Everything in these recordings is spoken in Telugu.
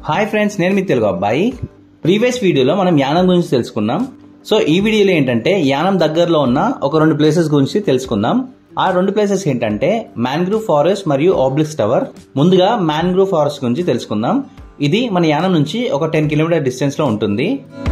హాయ్ ఫ్రెండ్స్ నేను మీ తెలుగు అబ్బాయి ప్రీవియస్ వీడియోలో మనం యానం గురించి తెలుసుకున్నాం సో ఈ వీడియోలో ఏంటంటే యానం దగ్గరలో ఉన్న ఒక రెండు ప్లేసెస్ గురించి తెలుసుకుందాం ఆ రెండు ప్లేసెస్ ఏంటంటే మ్యాంగ్రూవ్ ఫారెస్ట్ మరియు ఆబ్లిక్స్ టవర్ ముందుగా మ్యాంగ్రూవ్ ఫారెస్ట్ గురించి తెలుసుకుందాం ఇది మన యానం నుంచి ఒక టెన్ కిలోమీటర్ డిస్టెన్స్ లో ఉంటుంది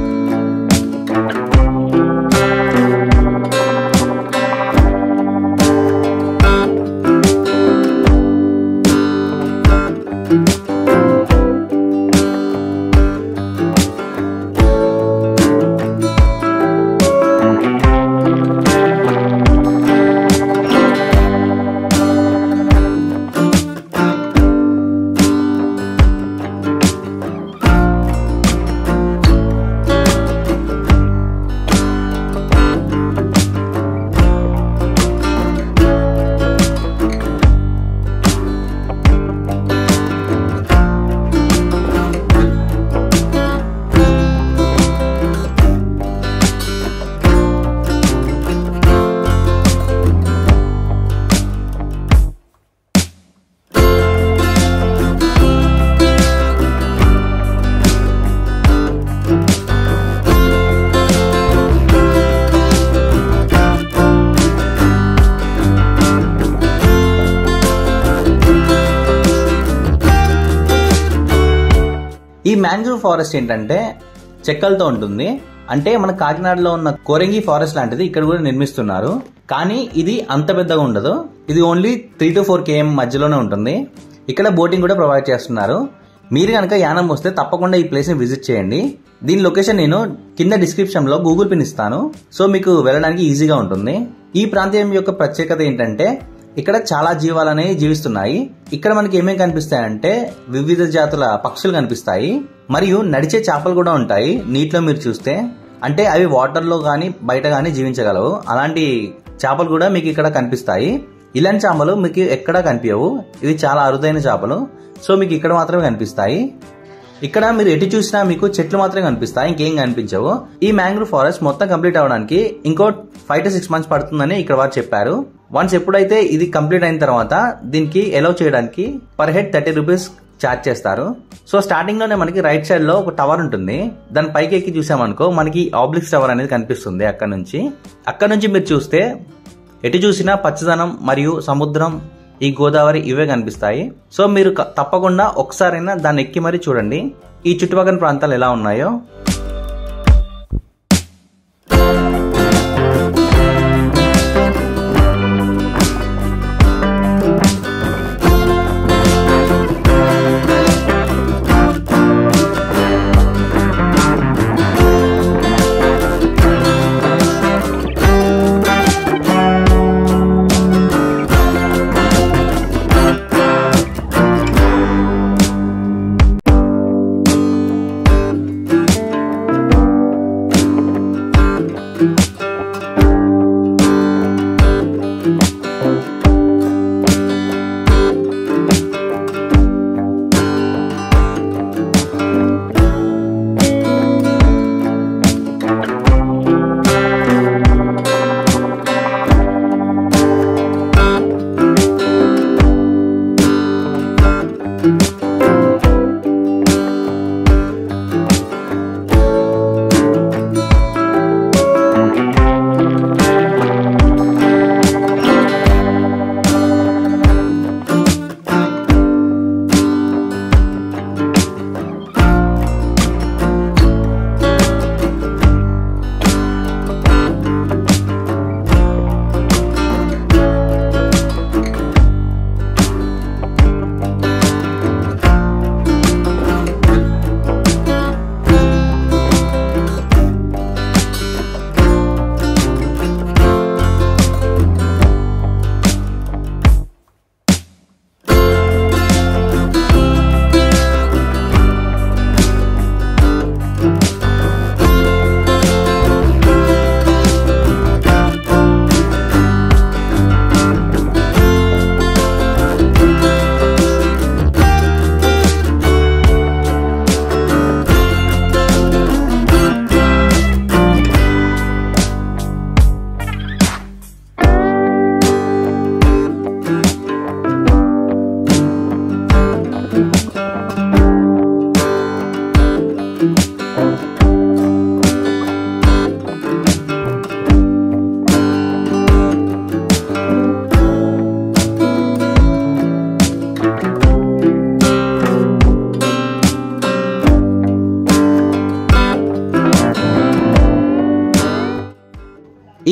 ఈ మ్యాంగ్రూవ్ ఫారెస్ట్ ఏంటంటే చెక్కలతో ఉంటుంది అంటే మన కాకినాడలో ఉన్న కోరంగి ఫారెస్ట్ లాంటిది ఇక్కడ కూడా నిర్మిస్తున్నారు కానీ ఇది అంత పెద్దగా ఉండదు ఇది only three to four KM మధ్యలోనే ఉంటుంది ఇక్కడ బోటింగ్ కూడా ప్రొవైడ్ చేస్తున్నారు మీరు కనుక యానం వస్తే తప్పకుండా ఈ ప్లేస్ ని విజిట్ చేయండి దీని లొకేషన్ నేను కింద డిస్క్రిప్షన్ లో గూగుల్ పిన్ ఇస్తాను సో మీకు వెళ్ళడానికి ఈజీగా ఉంటుంది ఈ ప్రాంతం యొక్క ప్రత్యేకత ఏంటంటే ఇక్కడ చాలా జీవాలు అనేవి జీవిస్తున్నాయి ఇక్కడ మనకి ఏమేమి కనిపిస్తాయంటే వివిధ జాతుల పక్షులు కనిపిస్తాయి మరియు నడిచే చేపలు కూడా ఉంటాయి నీటిలో మీరు చూస్తే అంటే అవి వాటర్లో కానీ బయట కానీ జీవించగలవు అలాంటి చేపలు కూడా మీకు ఇక్కడ కనిపిస్తాయి ఇలాంటి చేపలు మీకు ఎక్కడా కనిపించవు ఇవి చాలా అరుదైన చేపలు సో మీకు ఇక్కడ మాత్రమే కనిపిస్తాయి ఇక్కడ మీరు ఎటు చూసినా మీకు చెట్లు మాత్రమే కనిపిస్తాయి ఇంకేం కనిపించవు ఈ మ్యాంగ్రూవ్ ఫారెస్ట్ మొత్తం కంప్లీట్ అవ్వడానికి ఇంకో ఫైవ్ టు సిక్స్ మంత్స్ పడుతుందని ఇక్కడ వారు చెప్పారు వన్స్ ఎప్పుడైతే ఇది కంప్లీట్ అయిన తర్వాత దీనికి ఎలవ్ చేయడానికి per head thirty rupees charge చేస్తారు సో స్టార్టింగ్ లోనే మనకి రైట్ సైడ్ లో ఒక టవర్ ఉంటుంది దాని పైకి ఎక్కి చూసామనుకో మనకి ఆబ్లిక్స్ టవర్ అనేది కనిపిస్తుంది అక్కడ నుంచి అక్కడ నుంచి మీరు చూస్తే ఎటు చూసినా పచ్చదనం మరియు సముద్రం ఈ గోదావరి ఇవే కనిపిస్తాయి సో మీరు క- తప్పకుండా ఒకసారైనా దాన్ని ఎక్కి మరీ చూడండి ఈ చుట్టుపక్కల ప్రాంతాలు ఎలా ఉన్నాయో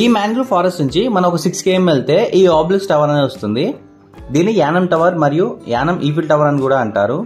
మ్యాంగ్రూవ్ ఫారెస్ట్ నుంచి మనం ఒక సిక్స్ కేఎం వెళ్తే ఈ ఆబ్లిక్స్ టవర్ అనేది వస్తుంది దీన్ని యానం టవర్ మరియు యానం ఈఫిల్ టవర్ అని కూడా అంటారు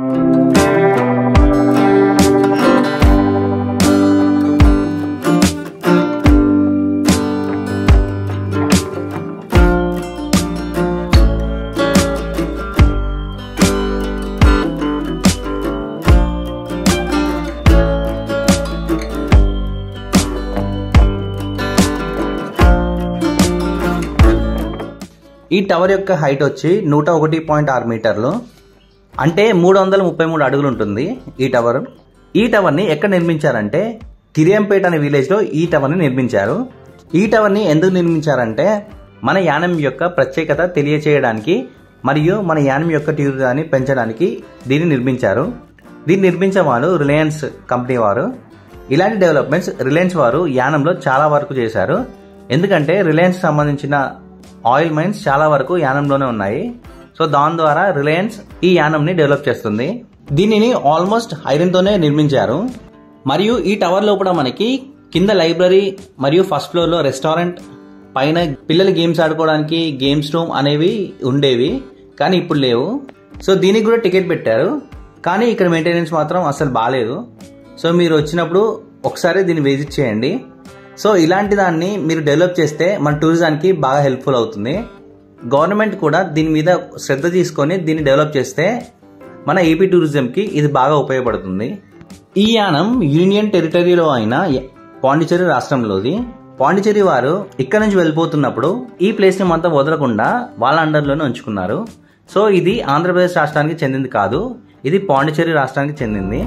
ఈ టవర్ యొక్క హైట్ వచ్చి నూట ఒకటి పాయింట్ ఆరు మీటర్లు అంటే మూడు వందల ముప్పై మూడు అడుగులు ఉంటుంది ఈ టవర్ ఈ టవర్ని ఎక్కడ నిర్మించారంటే కిరియంపేట అనే విలేజ్లో ఈ టవర్ని నిర్మించారు ఈ టవర్ని ఎందుకు నిర్మించారంటే మన యానం యొక్క ప్రత్యేకత తెలియచేయడానికి మరియు మన యానం యొక్క టూరిజాన్ని పెంచడానికి దీన్ని నిర్మించారు దీన్ని నిర్మించే వాళ్ళు రిలయన్స్ కంపెనీ వారు ఇలాంటి డెవలప్మెంట్స్ రిలయన్స్ వారు యానంలో చాలా వరకు చేశారు ఎందుకంటే రిలయన్స్ సంబంధించిన ఆయిల్ మైన్స్ చాలా వరకు యానంలోనే ఉన్నాయి సో దాని ద్వారా రిలయన్స్ ఈ యానంని డెవలప్ చేస్తుంది దీనిని ఆల్మోస్ట్ ఐరన్ తోనే నిర్మించారు మరియు ఈ టవర్ లోపల మనకి కింద లైబ్రరీ మరియు ఫస్ట్ ఫ్లోర్ లో రెస్టారెంట్ పైన పిల్లలు గేమ్స్ ఆడుకోవడానికి గేమ్స్ రూమ్ అనేవి ఉండేవి కానీ ఇప్పుడు లేవు సో దీనికి కూడా టికెట్ పెట్టారు కానీ ఇక్కడ మెయింటెనెన్స్ మాత్రం అసలు బాగాలేదు సో మీరు వచ్చినప్పుడు ఒకసారి దీన్ని విజిట్ చేయండి సో ఇలాంటి దాన్ని మీరు డెవలప్ చేస్తే మన టూరిజానికి బాగా హెల్ప్ఫుల్ అవుతుంది గవర్నమెంట్ కూడా దీని మీద శ్రద్ధ తీసుకొని దీన్ని డెవలప్ చేస్తే మన ఏపీ టూరిజంకి ఇది బాగా ఉపయోగపడుతుంది ఈ యానం యూనియన్ టెరిటరీలో అయిన పాండిచేరి రాష్ట్రంలోది పాండిచేరి వారు ఇక్కడ నుంచి వెళ్ళిపోతున్నప్పుడు ఈ ప్లేస్ ని మొత్తం వదలకుండా వాళ్ళ అండర్లోనే ఉంచుకున్నారు సో ఇది ఆంధ్రప్రదేశ్ రాష్ట్రానికి చెందింది కాదు ఇది పాండిచేరి రాష్ట్రానికి చెందింది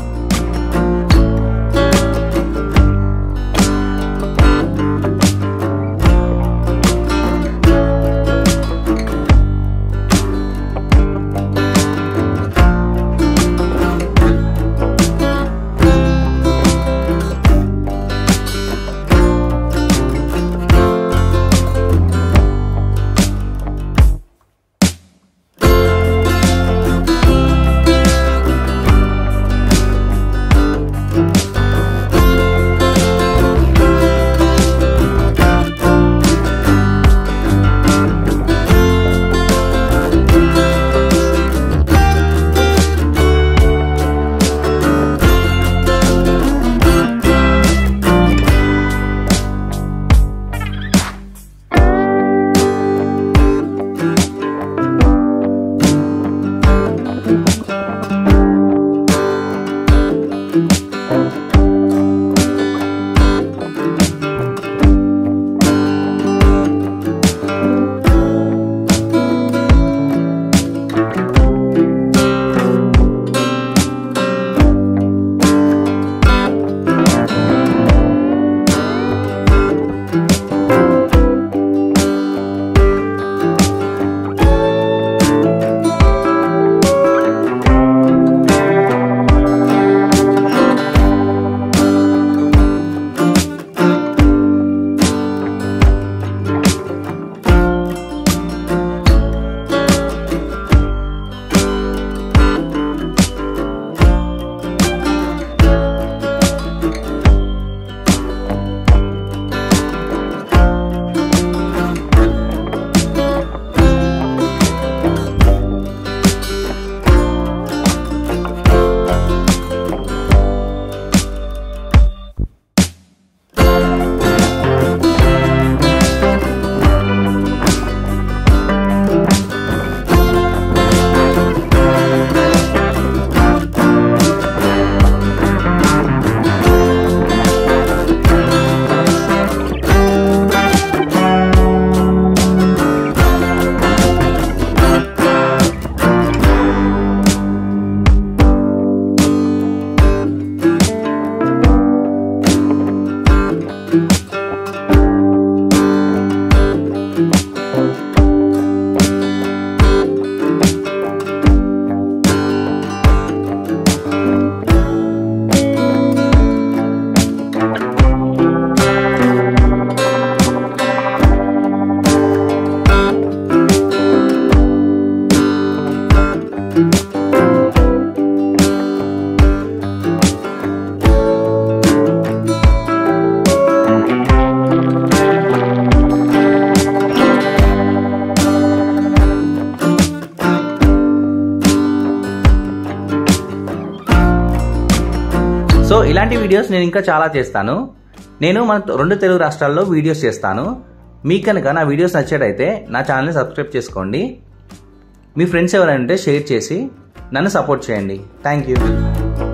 ఇలాంటి వీడియోస్ నేను ఇంకా చాలా చేస్తాను నేను మన రెండు తెలుగు రాష్ట్రాల్లో వీడియోస్ చేస్తాను మీకు కనుక నా వీడియోస్ నచ్చేటైతే నా ఛానల్ని సబ్స్క్రైబ్ చేసుకోండి మీ ఫ్రెండ్స్ ఎవరైనా ఉంటే షేర్ చేసి నన్ను సపోర్ట్ చేయండి థ్యాంక్ యూ